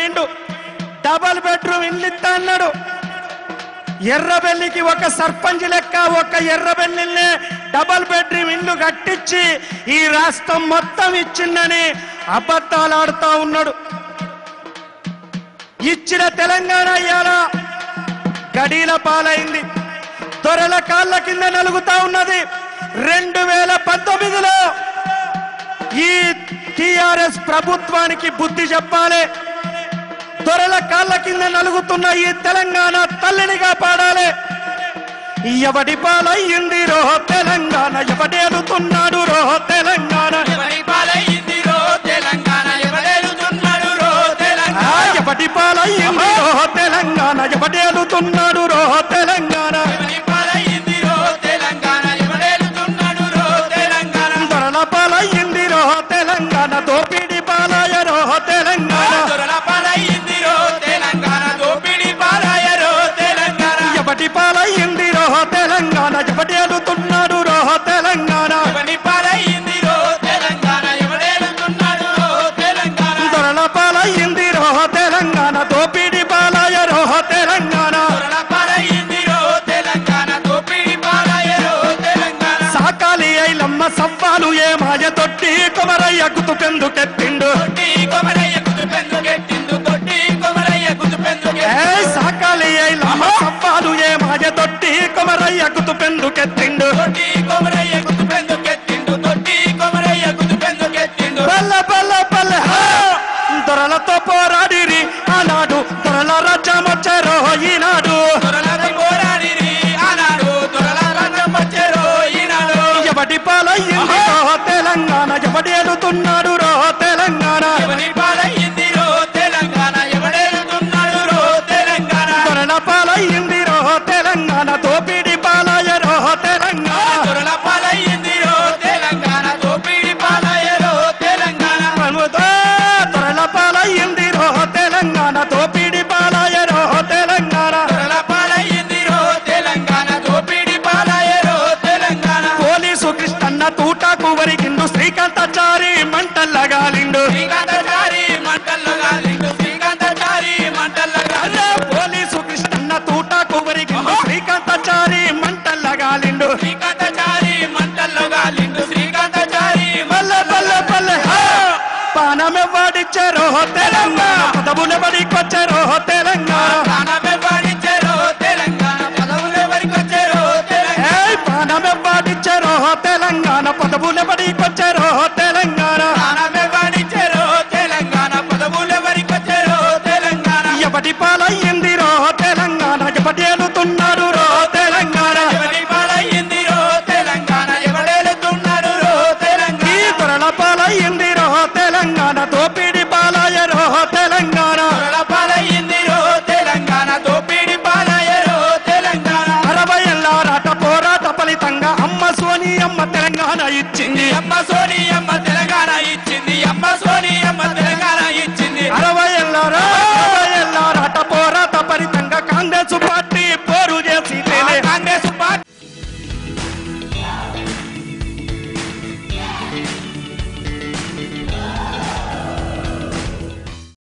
పోయిండు double bedroom ఇల్లు ఇస్తా అన్నాడు ఎర్రబెల్లికి ఒక సర్పంచ్ లెక్క ఒక ఎర్రబెల్లినే డబల్ బెడ్రూమ్ ఇల్లు కట్టించి ఈ రాష్ట్రం మొత్తం ఇచ్చిందని అబద్ధాలు ఆడుతా ఉన్నాడు ఇచ్చిన తెలంగాణ ఇవాళ గడీల పాలైంది దొరల కాళ్ళ కింద నలుగుతా ఉన్నది రెండు వేల పంతొమ్మిదిలో ఈ టిఆర్ఎస్ ప్రభుత్వానికి బుద్ధి చెప్పాలి దొరల కాళ్ళ కింద నలుగుతున్న ఈ తెలంగాణ తల్లిని కాపాడాలి ఎవడి పాలయ్యింది రో తెలంగాణ ఎవడేలుతున్నాడు రో తెలంగాణ ఎవరి పాలయ్యింది రో తెలంగాణ ఎవడేలుతున్నాడు రో ఆ, తెలంగాణ ఎవడి పాలయ్యింది రో తెలంగాణ ఎవడేలుతున్నాడు రో తెలంగాణ ఎవరి పాలయ్యింది రో తెలంగాణ ఎవడేలుతున్నాడు రో తెలంగాణ దొరల పాలయ్యింది రో తెలంగాణ దోపిడి పాలయ రో తెలంగాణ దొరల పాలయ్యింది రో తెలంగాణ దోపిడి పాలాయ రో తెలంగాణ ఎవడి పాలయ్యింది రో తెలంగాణ ఎవడేలుతున్నాడు రో తెలంగాణ ఎవరి పాలయ్యింది రో తెలంగాణ ఎవడేలుతున్నాడు రో తెలంగాణ దొరల పాలయ్యింది రో తెలంగాణ దోపిడి పాలయ రో తెలంగాణ దొరల పాలయ్యింది రో తెలంగాణ దోపిడి పాలాయ రో తెలంగాణ సాకాలి ఐలమ్మ సవ్వాలు ఏ మాయ తొట్టి కొమరయ్య గుతుపెందుకెత్తిండు తొట్టి కొమరయ్య కుదుపెందుకెట్టిందు తొట్టి కొమరయ్య ఏ కుదుపెందుకెట్టిందు సాకాలి ఐలమ్మ సవ్వాలు ఏ మాయ తొట్టి కొమరయ్య గుతుపెందుకెత్తిండు తొట్టి కొమరయ్య కుదుపెందుకెట్టిండు తొట్టి కొమరయ్య కుదుపెందుకెట్టిండు బల్ల బల్ల బల్ల హా! దొరలతో పోరాడిరి ఆనాడు దొరల రాజ్యమొచ్చారో ఈనాడు దొరలపై పోరాడిరి ఆనాడు దొరల రంగం వచ్చారో ఈనాడు ఎవడి పాలయ్యింది రో తెలంగాణ ఎవడేలుతున్నాడు రో తెలంగాణ ఎవరి పాలయ్యింది రో తెలంగాణ ఎవడేలుతున్నాడు రో తెలంగాణ దొరల పాలయ్యింది రో తెలంగాణ దోపిడి పాలయ రో తెలంగాణ దొరల పాలయ్యింది రో తెలంగాణ దోపిడి పాలాయ రో తెలంగాణ మనముతో దొరల పాలయ్యింది రో తెలంగాణ దోపిడి పాలయ రో తెలంగాణ దొరల పాలయ్యింది రో తెలంగాణ దోపిడి పాలాయ రో తెలంగాణ పోలీసు కృష్ణన్న తూటాకు వరికిండు శ్రీకాంతాచారి మంటల్లగాలిండు శ్రీకాంతచారి మంటల్లో గాలిండు శ్రీకాంతచారి మంటల్లో అరే గాలిండు పోలీసు కృష్ణన్న తూటాకు వరికిండు శ్రీకాంతాచారి మంటల్లగాలిండు శ్రీకాంతచారి మంటల్లో గాలిండు శ్రీకాంతచారి బల్ల బల్ల బల్ల హా! పానమెవ్వాడిచ్చారో తెలంగాణ పదవులెవడికొచ్చారో తెలంగాణ ప్రాణమే పాడించారో తెలంగాణ పదవులెవరికొచ్చారో తెలంగాణ ఏయ్ పానమెవ్వాడిచ్చారో తెలంగాణ పదవులెవడికొచ్చారో తెలంగాణ ప్రాణమే పాడించారో తెలంగాణ పదవులెవరికొచ్చారో తెలంగాణ ఎవడి పాలయ్యింది రో తెలంగాణ ఎవడేలుతున్నాడు రో తెలంగాణ ఎవరి పాలయ్యింది రో తెలంగాణ ఎవడేలుతున్నాడు రో ఈ తెలంగాణ దొరల పాలయ్యింది రో తెలంగాణ దోపిడి పాలయ రో తెలంగాణ దొరల పాలయ్యింది రో తెలంగాణ దోపిడి పాలాయ రో తెలంగాణ అరవై ఏళ్ళారాట పోరాట ఫలితంగా అమ్మ సోని అమ్మ తెలంగాణ ఇచ్చింది అమ్మ సోని అమ్మ తెలంగాణ ఇచ్చింది అమ్మ సోని అమ్మ తెలంగాణ ఇచ్చింది అరవై ఏళ్ళారా అరవై ఏళ్ళారాట పోరాట ఫలితంగా కాంగ్రెస్ పార్టీ